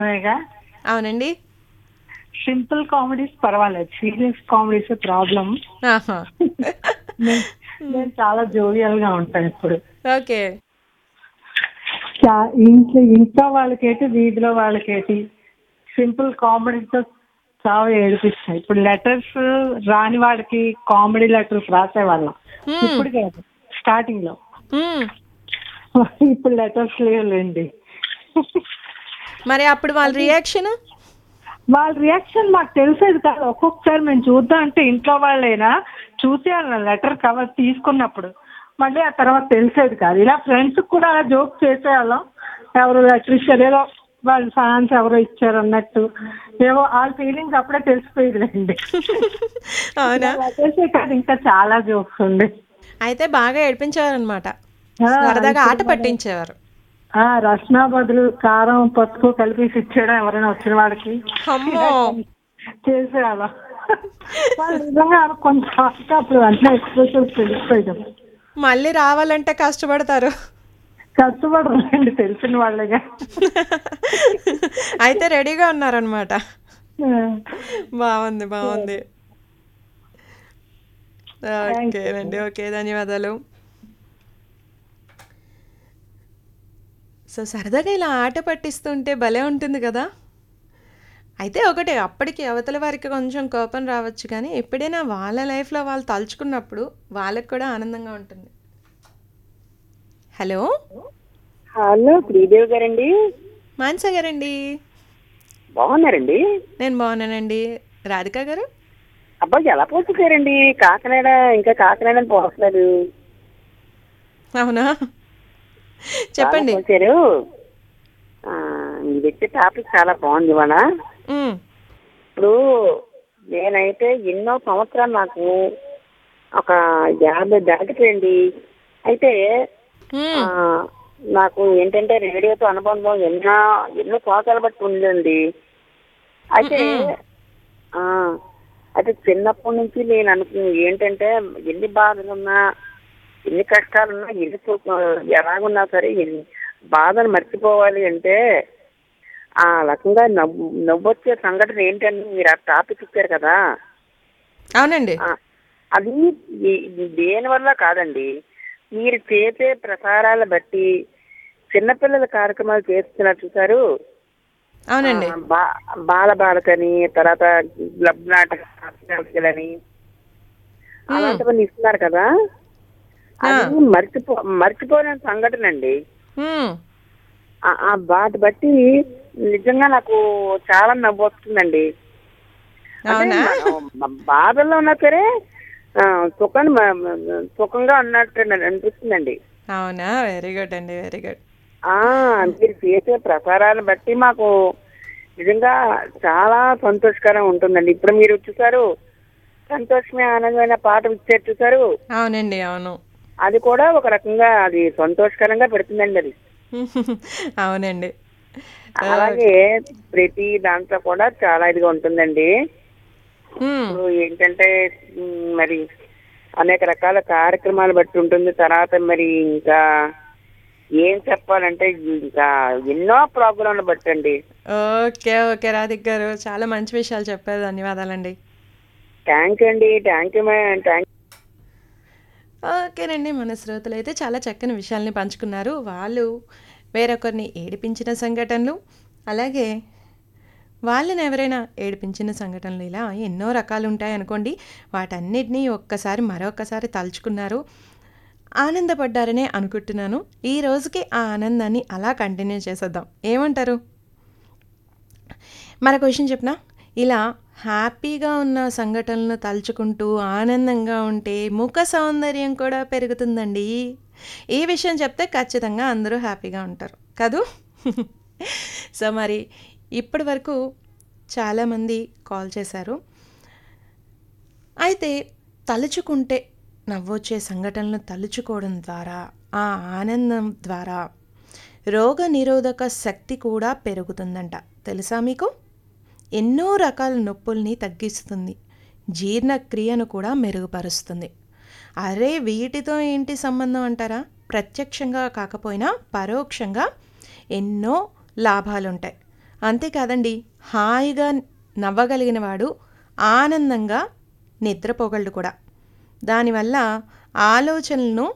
పైగా అవునండి simple comedies పర్వాలేదు సీరియస్ కామెడీస్ ప్రాబ్లం ఆహా నేను చాలా జోవియల్ గా ఉంటాను ఇప్పుడు ఓకే చా- ఇంట్లో ఇంట్లో వాళ్ళకేటి వీధిలో వాళ్ళకేటి సింపుల్ కామెడీతో చాలా ఏడిపిస్తాయి ఇప్పుడు లెటర్స్ రాని వాడికి కామెడీ లెటర్స్ రాసేవాళ్ళం Hmm. ఇప్పుడు కాదు స్టార్టింగ్ లో మ్మ్. ఇప్పుడు లెటర్స్ లేవులేండి మరి అప్పుడు వాళ్ళ రియాక్షన్ వాళ్ళ రియాక్షన్ మాకు తెలిసేది కాదు ఒక్కొక్కసారి మేము చూద్దాం అంటే ఇంట్లో వాళ్ళైనా చూసే లెటర్ కవర్ తీసుకున్నప్పుడు మళ్ళీ ఆ తర్వాత తెలిసేది కాదు ఇలా ఫ్రెండ్స్ కూడా అలా జోక్ చేసేవాళ్ళం ఎవరు లెటర్ ఇచ్చారు ఏదో వాళ్ళ ఫ్యాన్స్ ఎవరో ఇచ్చారు అన్నట్టు ఏవో వాళ్ళ ఫీలింగ్స్ అప్పుడే తెలిసిపోయేదిలేండి అవునా లెటర్సే కాదు ఇంకా చాలా జోక్స్ ఉండే అయితే బాగా ఏడిపించేవారు అనమాట ఆ, సరదాగా ఆట పట్టించేవారు ఆ, రస్నా బదులు కారం పసుపు కలిపి ఇచ్చేయడం ఎవరైనా వచ్చిన వాడికి అమ్మో చేసేవాళ్ళం వాళ్ళు నిజంగా కొంచెం వస్తే అప్పుడు వెంటనే ఎక్స్ప్రెషన్స్ తెలిసిపోయాం మళ్ళీ రావాలంటే కష్టపడతారు కష్టపడరండి తెలిసిన వాళ్ళగా అయితే రెడీగా ఉన్నారనమాట బాగుంది బాగుంది ఓకేనండి ఓకే ధన్యవాదాలు సో సరదాగా ఇలా ఆట పట్టిస్తుంటే భలే ఉంటుంది కదా అయితే ఒకటే అప్పటికి అవతల వారికి కొంచెం కోపం రావచ్చు కానీ ఎప్పుడైనా వాళ్ళ లైఫ్లో వాళ్ళు తలుచుకున్నప్పుడు వాళ్ళకి కూడా ఆనందంగా ఉంటుంది హలో హలో శ్రీదేవి గారండి మాన్స గారండి బాగున్నారండి నేను బాగున్నానండి రాధిక గారు అబ్బాయి ఎలా పోతున్నారండి కాకినాడ ఇంకా కాకినాడ అని పోస్తున్నారు అవునా చెప్పండి పోసారు మీరు వచ్చే టాపిక్ చాలా బాగుంది ఇవాళ ఉమ్, ఇప్పుడు నేనైతే ఎన్నో సంవత్సరాలు నాకు ఒక యాభై దాటిపోయింది అయితే ఆ, ఉమ్, నాకు ఏంటంటే రేడియోతో అనుబంధం ఎన్నో ఎన్నో సంవత్సరాలు బట్టి ఉందండి అయితే ఆ, అయితే చిన్నప్పటి నుంచి నేను అనుకు ఏంటంటే ఎన్ని బాధలున్నా ఎన్ని కష్టాలున్నా ఎన్ని సుఖ- ఎలాగున్నా సరే ఎన్ని బాధలు మర్చిపోవాలి అంటే ఆ రకంగా నవ్వు నవ్వొచ్చే సంఘటన ఏంటంటే మీరు ఆ టాపిక్ ఇచ్చారు కదా అవునండి ఆ, అది ఈ- దేని వల్ల కాదండి మీరు చేసే ప్రసారాల బట్టి చిన్నపిల్లల కార్యక్రమాలు చేస్తున్నారు చూసారు అవునండి ఆ, బా- బాల బాలకని తర్వాత క్లబ్ నాటకాలని అలాంటివన్నీ ఇస్తున్నారు కదా అది మర్చిపో మర్చిపోలేని సంఘటన అండి ఉమ్, ఆ- ఆ వాటి బట్టి నిజంగా నాకు చాలా నవ్వు వస్తుందండి అంటే అవునా మనం మ- బాధల్లో ఉన్నా సరే ఆ, సుఖాన్ని మ- మ- సుఖంగా ఉన్నట్టు నాకు అనిపిస్తుందండి అవునా వెరీ గుడ్ అండి వెరీ గుడ్ ఆ మీరు చేసే ప్రసారాలను బట్టి మాకు నిజంగా చాలా సంతోషకరంగా ఉంటుందండి ఇప్పుడు మీరు చూసారు సంతోషమే ఆనందమైన పాట ఇచ్చారు చూసారు అవునండి అవును అది కూడా ఒక రకంగా అది సంతోషకరంగా పెడుతుందండి అది అవునండి అలాగే ప్రతి దాంట్లో కూడా చాలా ఇదిగా ఉంటుందండి ఉమ్, ఇప్పుడు ఏంటంటే ఉమ్, మరి అనేక రకాల కార్యక్రమాలు బట్టి ఉంటుంది తర్వాత మరి ఇంకా ఏం చెప్పాలంటే ఇంకా ఎన్నో ప్రోగ్రాంలు బట్టి అండి ఓకే ఓకే రాధిక్ గారు చాలా మంచి విషయాలు చెప్పారు ధన్యవాదాలండి థ్యాంక్ యూ అండి థ్యాంక్ యూ మ్యామ్ థ్యాంక్ ఓకేనండి మన శ్రోతలు అయితే చాలా చక్కని విషయాల్ని పంచుకున్నారు వాళ్ళు వేరొకరిని ఏడిపించిన సంఘటనలు అలాగే వాళ్ళని ఎవరైనా ఏడిపించిన సంఘటనలు ఇలా ఎన్నో రకాలు ఉంటాయి అనుకోండి వాటన్నిటినీ ఒక్కసారి మరొకసారి తలుచుకున్నారు ఆనందపడ్డారనే అనుకుంటున్నాను ఈ రోజుకి ఆ ఆనందాన్ని అలా కంటిన్యూ చేసేద్దాం ఏమంటారు మరొక విషయం చెప్పనా ఇలా హ్యాపీగా ఉన్న సంఘటనలను తలుచుకుంటూ ఆనందంగా ఉంటే ముఖ సౌందర్యం కూడా పెరుగుతుందండి ఈ విషయం చెప్తే ఖచ్చితంగా అందరూ హ్యాపీగా ఉంటారు కదూ సో మరి ఇప్పటి వరకు చాలామంది కాల్ చేశారు అయితే తలుచుకుంటే నవ్వొచ్చే సంఘటనలను తలుచుకోవడం ద్వారా ఆ ఆనందం ద్వారా రోగ నిరోధక శక్తి కూడా పెరుగుతుందంట తెలుసా మీకు ఎన్నో రకాల నొప్పుల్ని తగ్గిస్తుంది జీర్ణక్రియను కూడా మెరుగుపరుస్తుంది అరే వీటితో ఏంటి సంబంధం అంటారా ప్రత్యక్షంగా కాకపోయినా పరోక్షంగా ఎన్నో లాభాలుంటాయి అంతేకాదండి హాయిగా నవ్వగలిగిన వాడు ఆనందంగా నిద్రపోగలడు కూడా దానివల్ల ఆలోచనలను